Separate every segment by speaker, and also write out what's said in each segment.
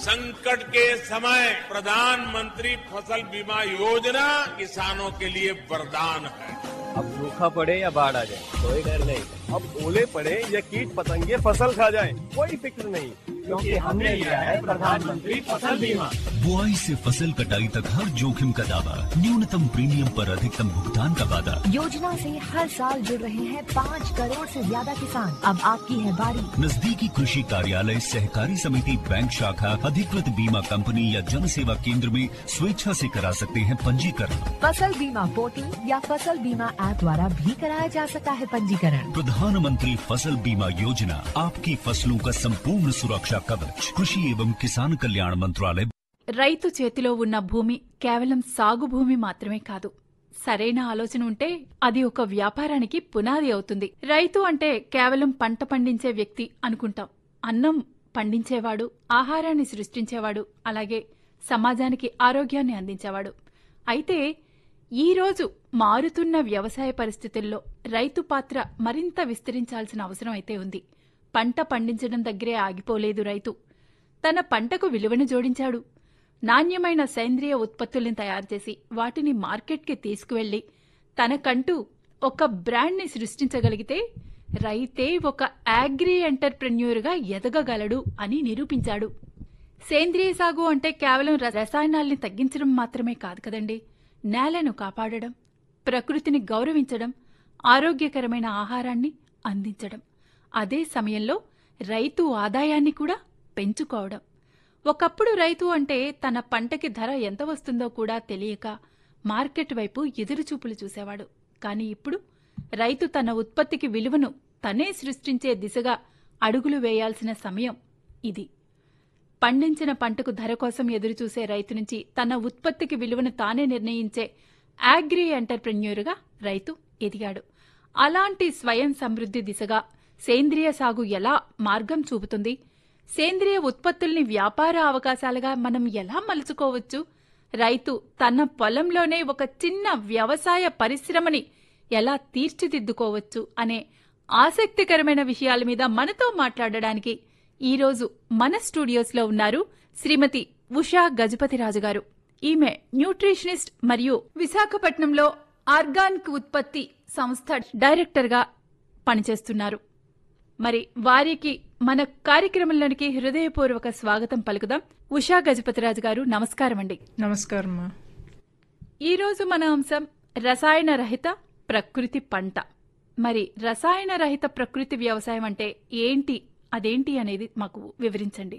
Speaker 1: संकट के समय प्रधानमंत्री फसल बीमा योजना किसानों के लिए वरदान है
Speaker 2: अब सूखा पड़े या बाढ़ आ जाए कोई डर नहीं
Speaker 3: अब ओले पड़े या कीट पतंगे फसल खा जाए कोई फिक्र नहीं
Speaker 2: क्योंकि हमने लिया है प्रधानमंत्री फसल बीमा
Speaker 4: बुआई से फसल कटाई तक हर जोखिम का दावा न्यूनतम प्रीमियम पर अधिकतम भुगतान का वादा
Speaker 5: योजना से हर साल जुड़ रहे हैं पाँच करोड़ से ज्यादा किसान अब आपकी है बारी
Speaker 4: नजदीकी कृषि कार्यालय सहकारी समिति बैंक शाखा अधिकृत बीमा कंपनी या जन सेवा केंद्र में स्वेच्छा से करा सकते हैं पंजीकरण
Speaker 5: फसल बीमा पोर्टल या फसल बीमा ऐप द्वारा भी कराया जा सकता है पंजीकरण
Speaker 4: प्रधानमंत्री फसल बीमा योजना आपकी फसलों का संपूर्ण सुरक्षा कवच कृषि एवं किसान कल्याण मंत्रालय
Speaker 6: రైతు చేతిలో ఉన్న భూమి కేవలం సాగు భూమి మాత్రమే కాదు సరైన ఆలోచన ఉంటే అది ఒక వ్యాపారానికి పునాది అవుతుంది రైతు అంటే కేవలం పంట పండించే వ్యక్తి అనుకుంటాం అన్నం పండించేవాడు ఆహారాన్ని సృష్టించేవాడు అలాగే సమాజానికి ఆరోగ్యాన్ని అందించేవాడు అయితే ఈరోజు మారుతున్న వ్యవసాయ పరిస్థితుల్లో రైతు పాత్ర మరింత విస్తరించాల్సిన అవసరం అయితే ఉంది పంట పండించడం దగ్గరే ఆగిపోలేదు రైతు తన పంటకు విలువను జోడించాడు నాణ్యమైన సేంద్రియ ఉత్పత్తుల్ని తయారు చేసి వాటిని మార్కెట్కి తీసుకువెళ్లి తనకంటూ ఒక బ్రాండ్ని సృష్టించగలిగితే రైతే ఒక అగ్రి ఎంటర్ప్రెన్యూర్గా ఎదగగలడు అని నిరూపించాడు సేంద్రియ సాగు అంటే కేవలం ర- రసాయనాల్ని తగ్గించడం మాత్రమే కాదు కదండి నేలను కాపాడడం ప్రకృతిని గౌరవించడం ఆరోగ్యకరమైన ఆహారాన్ని అందించడం అదే సమయంలో రైతు ఆదాయాన్ని కూడా పెంచుకోవడం ఒకప్పుడు రైతు అంటే తన పంటకి ధర ఎంత వస్తుందో కూడా తెలియక మార్కెట్ వైపు ఎదురుచూపులు చూసేవాడు కానీ ఇప్పుడు రైతు తన ఉత్పత్తికి విలువను తనే సృష్టించే దిశగా అడుగులు వేయాల్సిన సమయం ఇది పండించిన పంటకు ధర కోసం ఎదురుచూసే రైతు నుంచి తన ఉత్పత్తికి విలువను తానే నిర్ణయించే అగ్రి ఎంటర్ప్రెన్యూర్గా రైతు ఎదిగాడు అలాంటి స్వయం సమృద్ధి దిశగా సేంద్రియ సాగు ఎలా మార్గం చూపుతుంది సేంద్రియ ఉత్పత్తుల్ని వ్యాపార అవకాశాలుగా మనం ఎలా మలుచుకోవచ్చు రైతు తన పొలంలోనే ఒక చిన్న వ్యవసాయ పరిశ్రమని ఎలా తీర్చిదిద్దుకోవచ్చు అనే ఆసక్తికరమైన విషయాల మీద మనతో మాట్లాడడానికి ఈరోజు మన స్టూడియోస్లో ఉన్నారు శ్రీమతి ఉషా గజపతిరాజు గారు ఈమె న్యూట్రిషనిస్ట్ మరియు విశాఖపట్నంలో ఆర్గానిక్ ఉత్పత్తి సంస్థ డైరెక్టర్గా పనిచేస్తున్నారు మరి వారికి మన కార్యక్రమంలోనికి హృదయపూర్వక స్వాగతం పలుకుదాం ఉషా గజపతిరాజు గారు నమస్కారం అండి
Speaker 7: నమస్కారం అమ్మా
Speaker 6: ఈరోజు మన అంశం రసాయన రహిత ప్రకృతి పంట మరి రసాయన రహిత ప్రకృతి వ్యవసాయం అంటే ఏంటి అదేంటి అనేది మాకు వివరించండి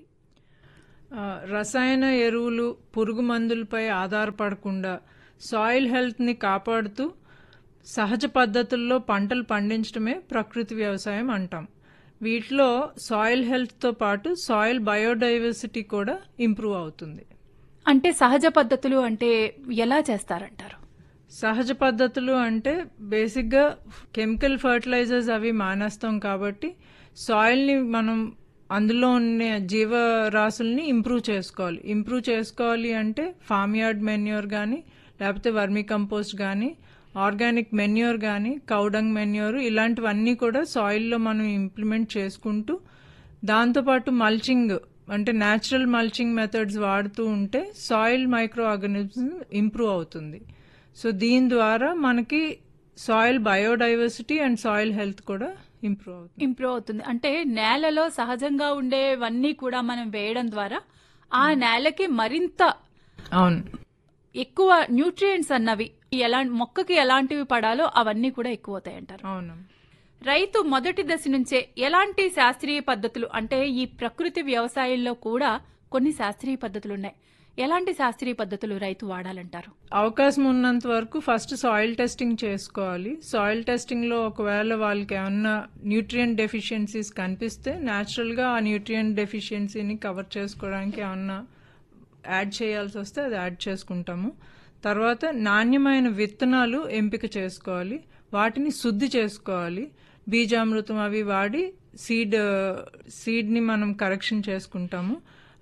Speaker 7: ఆ, రసాయన ఎరువులు పురుగు మందులపై ఆధారపడకుండా సాయిల్ హెల్త్ని కాపాడుతూ సహజ పద్ధతుల్లో పంటలు పండించడమే ప్రకృతి వ్యవసాయం అంటాం వీటిలో సాయిల్ హెల్త్తో పాటు సాయిల్ బయోడైవర్సిటీ కూడా ఇంప్రూవ్ అవుతుంది
Speaker 6: అంటే సహజ పద్ధతులు అంటే ఎలా చేస్తారంటారు
Speaker 7: సహజ పద్ధతులు అంటే బేసిక్గా కెమికల్ ఫర్టిలైజర్స్ అవి మానేస్తాం కాబట్టి సాయిల్ని మనం అందులో ఉన్న జీవరాశుల్ని ఇంప్రూవ్ చేసుకోవాలి ఇంప్రూవ్ చేసుకోవాలి అంటే ఫామ్ యార్డ్ మెన్యూర్ కానీ లేకపోతే వర్మీ కంపోస్ట్ కానీ ఆర్గానిక్ మెన్యూర్ కానీ కౌడంగ్ మెన్యూర్ ఇలాంటివన్నీ కూడా సాయిల్లో మనం ఇంప్లిమెంట్ చేసుకుంటూ దాంతోపాటు మల్చింగ్ అంటే న్యాచురల్ మల్చింగ్ మెథడ్స్ వాడుతూ ఉంటే సాయిల్ మైక్రో ఆర్గానిజం ఇంప్రూవ్ అవుతుంది సో దీని ద్వారా మనకి soil biodiversity and soil health కూడా ఇంప్రూవ్ అవుతుంది
Speaker 6: ఇంప్రూవ్ అవుతుంది అంటే నేలలో సహజంగా ఉండేవన్నీ కూడా మనం వేయడం ద్వారా ఆ నేలకి మరింత
Speaker 7: అవును
Speaker 6: ఎక్కువ న్యూట్రియంట్స్ అన్నవి ఎలా మొక్కకి ఎలాంటివి పడాలో అవన్నీ కూడా ఎక్కువ అవుతాయి అంటారు
Speaker 7: అవును
Speaker 6: రైతు మొదటి దశ నుంచే ఎలాంటి శాస్త్రీయ పద్ధతులు అంటే ఈ ప్రకృతి వ్యవసాయంలో కూడా కొన్ని శాస్త్రీయ పద్ధతులు ఉన్నాయి ఎలాంటి శాస్త్రీయ పద్ధతులు రైతు వాడాలంటారు
Speaker 7: అవకాశం ఉన్నంత వరకు ఫస్ట్ సాయిల్ టెస్టింగ్ చేసుకోవాలి సాయిల్ టెస్టింగ్లో ఒకవేళ వాళ్ళకి ఏమన్నా న్యూట్రియంట్ డెఫిషియన్సీస్ కనిపిస్తే న్యాచురల్గా ఆ న్యూట్రియంట్ డెఫిషియన్సీని కవర్ చేసుకోవడానికి ఏమన్నా యాడ్ చేయాల్సి వస్తే అది యాడ్ చేసుకుంటాము తర్వాత నాణ్యమైన విత్తనాలు ఎంపిక చేసుకోవాలి వాటిని శుద్ధి చేసుకోవాలి బీజామృతం అవి వాడి సీడ్ సీడ్ని మనం కరెక్షన్ చేసుకుంటాము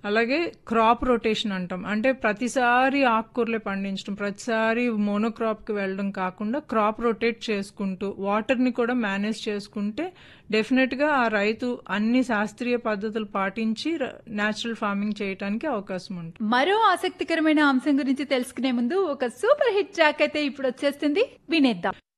Speaker 7: అలాగే క్రాప్ రొటేషన్ అంటాం అంటే ప్రతిసారి ఆకుకూరలే పండించడం ప్రతిసారి మోనోక్రాప్కి వెళ్ళడం కాకుండా క్రాప్ రొటేట్ చేసుకుంటూ వాటర్ని కూడా మేనేజ్ చేసుకుంటే డెఫినెట్గా ఆ రైతు అన్ని శాస్త్రీయ పద్ధతులు పాటించి న్యాచురల్ ఫార్మింగ్ చేయడానికి అవకాశం ఉంటుంది
Speaker 6: మరో ఆసక్తికరమైన అంశం గురించి తెలుసుకునే ముందు ఒక సూపర్ హిట్ ట్రాక్ అయితే ఇప్పుడు వచ్చేస్తుంది వినేద్దాం